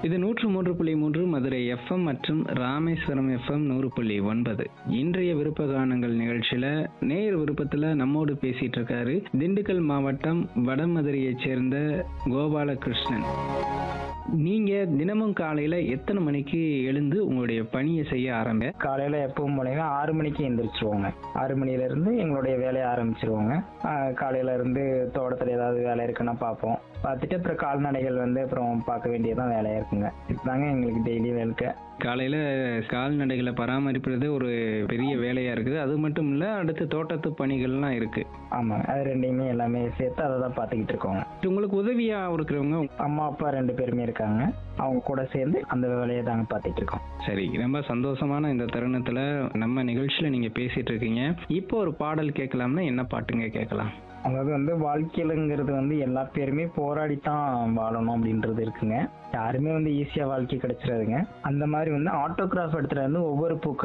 இது நூற்று மூன்று புள்ளி மூன்று மதுரை எஃப்எம் மற்றும் ராமேஸ்வரம் எஃப்எம் நூறு புள்ளி ஒன்பது இன்றைய விருப்ப கானங்கள் நிகழ்ச்சியில நேர் விருப்பத்துல நம்மோடு பேசிட்டு இருக்காரு திண்டுக்கல் மாவட்டம் வடமதுரையைச் சேர்ந்த கோபாலகிருஷ்ணன் நீங்க தினமும் காலையில எத்தனை மணிக்கு எழுந்து உங்களுடைய பணியை செய்ய ஆரம்ப காலையில எப்பவும் போலவே ஆறு மணிக்கு எந்திரிச்சிருவோங்க ஆறு மணில இருந்து எங்களுடைய வேலையை ஆரம்பிச்சிருவோங்க ஆஹ் காலையில இருந்து தோட்டத்துல ஏதாவது வேலை இருக்குன்னா பார்ப்போம் பார்த்துட்டு அப்புறம் கால்நடைகள் வந்து அப்புறம் பார்க்க வேண்டியதான் வேலையா இருக்குங்க இதுதாங்க எங்களுக்கு டெய்லி வேலைக்கு காலையில கால்நடைகளை பராமரிப்பது ஒரு பெரிய வேலையா இருக்குது அது மட்டும் இல்ல அடுத்து தோட்டத்து பணிகள்லாம் இருக்கு ஆமாங்க அது ரெண்டையுமே எல்லாமே சேர்த்து அதை தான் பார்த்துக்கிட்டு இருக்கோங்க உங்களுக்கு உதவியா இருக்கிறவங்க அம்மா அப்பா ரெண்டு பேருமே இருக்காங்க அவங்க கூட சேர்ந்து அந்த வேலையை தாங்க பார்த்துட்டு இருக்கோம் சரி ரொம்ப சந்தோஷமான இந்த தருணத்துல நம்ம நிகழ்ச்சியில நீங்க பேசிட்டு இருக்கீங்க இப்போ ஒரு பாடல் கேட்கலாம்னா என்ன பாட்டுங்க கேட்கலாம் அதாவது வந்து வாழ்க்கையிலங்கிறது வந்து எல்லா பேருமே போராடி தான் வாழணும் அப்படின்றது இருக்குங்க யாருமே வந்து ஈஸியா வாழ்க்கை கிடைச்சிடாதுங்க அந்த மாதிரி வந்து ஆட்டோகிராஃப் எடுத்துட்டு வந்து ஒவ்வொரு பூக்கள்